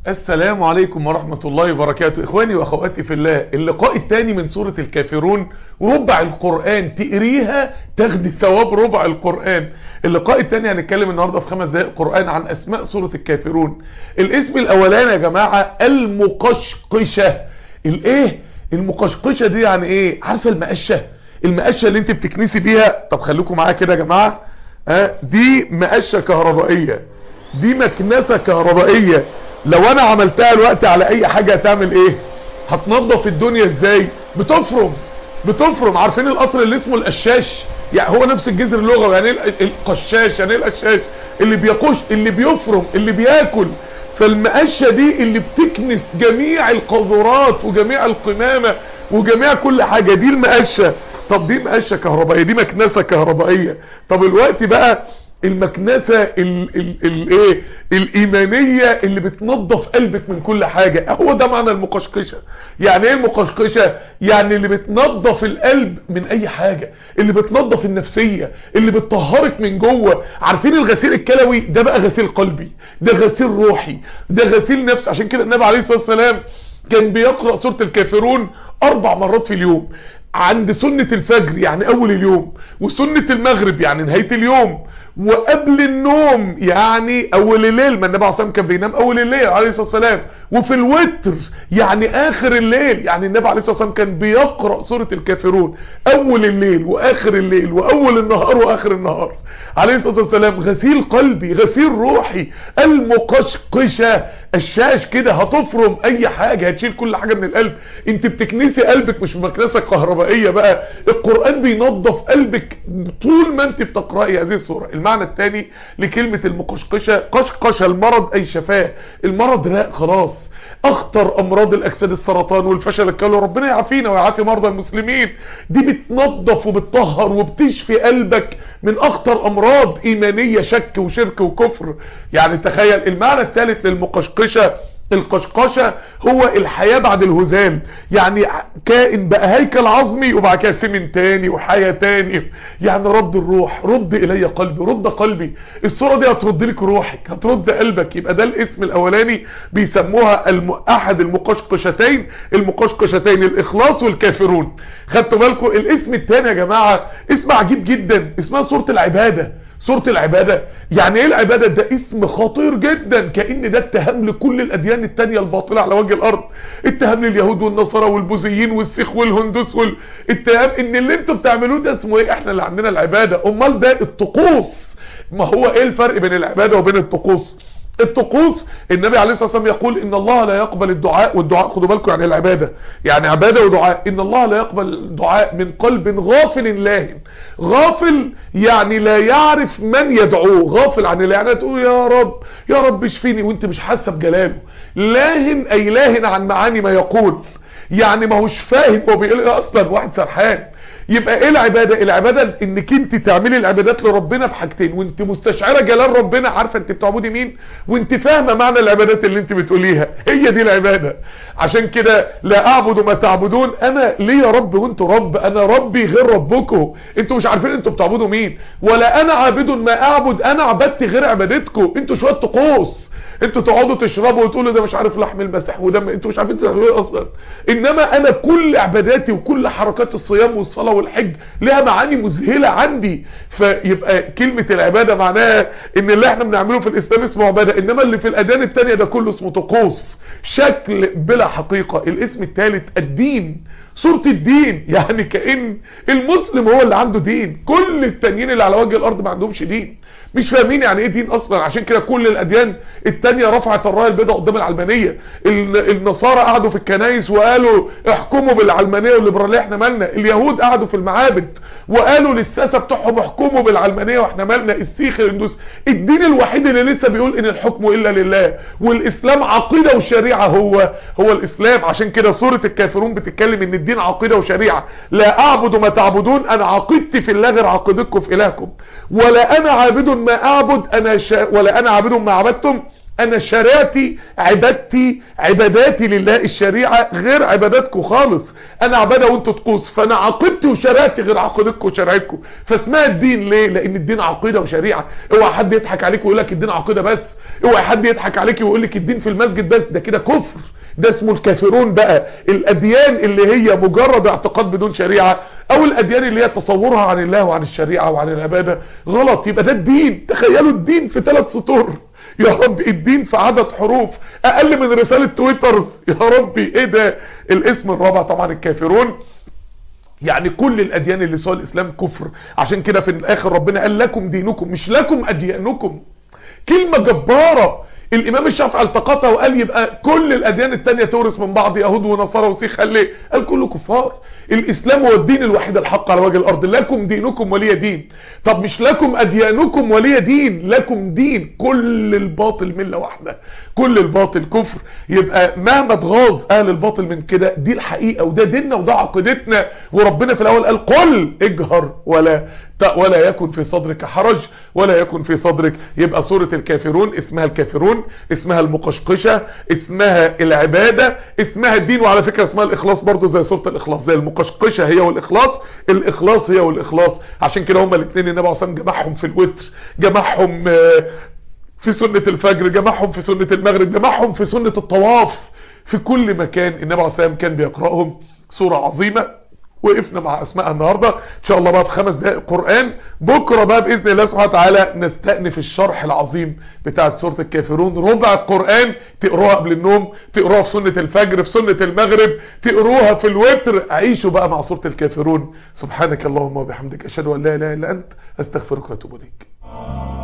السلام عليكم ورحمة الله وبركاته اخواني واخواتي في الله اللقاء الثاني من سورة الكافرون ربع القرآن تقريها تاخدي ثواب ربع القرآن اللقاء الثاني هنتكلم النهاردة في خمس دقائق قرآن عن اسماء سورة الكافرون الاسم الاولاني يا جماعة المقشقشة الايه المقشقشة دي يعني ايه عارفة المقشة المقشة اللي انت بتكنسي بيها طب خليكم معايا كده يا جماعة اه دي مقشة كهربائية دي مكنسة كهربائية لو انا عملتها الوقت على اي حاجة هتعمل ايه هتنظف الدنيا ازاي بتفرم بتفرم عارفين القطر اللي اسمه القشاش يعني هو نفس الجذر اللغوي يعني ايه القشاش يعني ايه القشاش اللي بيقش اللي بيفرم اللي بياكل فالمقشة دي اللي بتكنس جميع القذورات وجميع القمامة وجميع كل حاجة دي المقشة طب دي مقشة كهربائية دي مكنسة كهربائية طب الوقت بقى المكنسة الايه الايمانية اللي بتنظف قلبك من كل حاجة هو ده معنى المقشقشة يعني ايه المقشقشة يعني اللي بتنظف القلب من اي حاجة اللي بتنظف النفسية اللي بتطهرك من جوه عارفين الغسيل الكلوي ده بقى غسيل قلبي ده غسيل روحي ده غسيل نفس عشان كده النبي عليه الصلاة والسلام كان بيقرأ سورة الكافرون اربع مرات في اليوم عند سنة الفجر يعني اول اليوم وسنة المغرب يعني نهاية اليوم وقبل النوم يعني اول الليل ما النبي عليه الصلاه كان بينام اول الليل عليه الصلاه والسلام وفي الوتر يعني اخر الليل يعني النبي عليه الصلاه والسلام كان بيقرا سوره الكافرون اول الليل واخر الليل واول النهار واخر النهار عليه الصلاه والسلام غسيل قلبي غسيل روحي المقشقشه الشاش كده هتفرم اي حاجه هتشيل كل حاجه من القلب انت بتكنسي قلبك مش بمكنسه كهربائيه بقى القران بينظف قلبك طول ما انت بتقراي هذه السوره المعنى الثاني لكلمة المقشقشة قشقش المرض اي شفاه المرض راق خلاص اخطر امراض الاجساد السرطان والفشل الكلوي ربنا يعافينا ويعافي مرضى المسلمين دي بتنظف وبتطهر وبتشفي قلبك من اخطر امراض ايمانية شك وشرك وكفر يعني تخيل المعنى الثالث للمقشقشة القشقشة هو الحياة بعد الهزال يعني كائن بقى هيكل عظمي وبعد كده سمن تاني وحياة تاني يعني رد الروح رد الي قلبي رد قلبي الصورة دي هترد لك روحك هترد قلبك يبقى ده الاسم الاولاني بيسموها الم... احد المقشقشتين المقشقشتين الاخلاص والكافرون خدتوا بالكم الاسم التاني يا جماعة اسم عجيب جدا اسمها صورة العبادة سورة العبادة يعني ايه العبادة ده اسم خطير جدا كأن ده اتهام لكل الاديان التانية الباطلة على وجه الارض اتهام لليهود والنصارى والبوذيين والسيخ والهندوس والاتهام ان اللي انتوا بتعملوه ده اسمه ايه احنا اللي عندنا العبادة امال ده الطقوس ما هو ايه الفرق بين العبادة وبين الطقوس الطقوس النبي عليه الصلاة والسلام يقول ان الله لا يقبل الدعاء والدعاء خدوا بالكم يعني العبادة يعني عبادة ودعاء ان الله لا يقبل الدعاء من قلب غافل لاهن غافل يعني لا يعرف من يدعوه غافل عن الله يعني تقول يا رب يا رب اشفيني وانت مش حاسه بجلاله لاهن اي لاهن عن معاني ما يقول يعني ما هوش فاهم هو بيقول ايه اصلا واحد سرحان يبقى ايه العبادة العبادة انك انت تعملي العبادات لربنا بحاجتين وانت مستشعرة جلال ربنا عارفة انت بتعبدي مين وانت فاهمة معنى العبادات اللي انت بتقوليها هي دي العبادة عشان كده لا اعبد ما تعبدون انا ليه يا رب وانتوا رب انا ربي غير ربكم انتوا مش عارفين انتوا بتعبدوا مين ولا انا عابد ما اعبد انا عبدت غير عبادتكم انتوا شوية طقوس انتوا تقعدوا تشربوا وتقولوا ده مش عارف لحم المسيح ودم انتوا مش عارفين تعملوا ايه اصلا انما انا كل عباداتي وكل حركات الصيام والصلاه والحج لها معاني مذهله عندي فيبقى كلمه العباده معناها ان اللي احنا بنعمله في الاسلام اسمه عباده انما اللي في الاديان التانية ده كله اسمه طقوس شكل بلا حقيقه الاسم الثالث الدين صورة الدين يعني كأن المسلم هو اللي عنده دين كل التانيين اللي على وجه الارض ما عندهمش دين مش فاهمين يعني ايه دين اصلا عشان كده كل الاديان التانية رفعت الرايه البيضاء قدام العلمانيه النصارى قعدوا في الكنايس وقالوا احكموا بالعلمانيه والليبراليه احنا مالنا اليهود قعدوا في المعابد وقالوا للساسه بتوعهم احكموا بالعلمانيه واحنا مالنا السيخ الهندوس الدين الوحيد اللي لسه بيقول ان الحكم الا لله والاسلام عقيده وشريعه هو هو الاسلام عشان كده سوره الكافرون بتتكلم ان الدين عقيده وشريعه لا اعبد ما تعبدون انا عقيدتي في الله غير عقيدتكم في الهكم ولا انا عابد ما اعبد انا شا ولا انا عابد ما عبدتم انا شريعتي عبادتي عباداتي لله الشريعة غير عباداتكم خالص انا عبادة وانتوا طقوس فانا عقيدتي وشريعتي غير عقيدتكم وشريعتكم فاسمها الدين ليه لان الدين عقيدة وشريعة اوعى حد يضحك عليك ويقول لك الدين عقيدة بس اوعى حد يضحك عليك ويقول لك الدين في المسجد بس ده كده كفر ده اسمه الكافرون بقى الاديان اللي هي مجرد اعتقاد بدون شريعة او الاديان اللي هي تصورها عن الله وعن الشريعة وعن العبادة غلط يبقى ده الدين تخيلوا الدين في ثلاث سطور يا رب الدين في عدد حروف اقل من رسالة تويتر يا ربي ايه ده الاسم الرابع طبعا الكافرون يعني كل الاديان اللي سوى الاسلام كفر عشان كده في الاخر ربنا قال لكم دينكم مش لكم اديانكم كلمة جبارة الامام الشافعي التقطها وقال يبقى كل الاديان التانية تورث من بعض يهود ونصارى وسيخ قال ليه قال كله كفار الاسلام هو الدين الوحيد الحق على وجه الارض لكم دينكم ولي دين طب مش لكم اديانكم ولي دين لكم دين كل الباطل مله واحده كل الباطل كفر يبقى مهما تغاظ اهل الباطل من كده دي الحقيقه وده ديننا وده عقيدتنا وربنا في الاول قال قل اجهر ولا ولا يكن في صدرك حرج ولا يكن في صدرك يبقى سورة الكافرون اسمها الكافرون اسمها المقشقشة اسمها العبادة اسمها الدين وعلى فكرة اسمها الاخلاص برضو زي سورة الاخلاص زي المقشقشة هي والاخلاص الاخلاص هي والاخلاص عشان كده هما الاثنين النبي عليه الصلاة جمعهم في الوتر جمعهم في سنة الفجر جمعهم في سنة المغرب جمعهم في سنة الطواف في كل مكان النبي عليه الصلاة كان بيقرأهم سورة عظيمة وقفنا مع اسماء النهاردة ان شاء الله بقى في خمس دقائق قرآن بكرة بقى بإذن الله سبحانه وتعالى نستأنف الشرح العظيم بتاعت سورة الكافرون ربع القرآن تقروها قبل النوم تقروها في سنة الفجر في سنة المغرب تقروها في الوتر عيشوا بقى مع سورة الكافرون سبحانك اللهم وبحمدك اشهد ان لا اله الا انت استغفرك واتوب اليك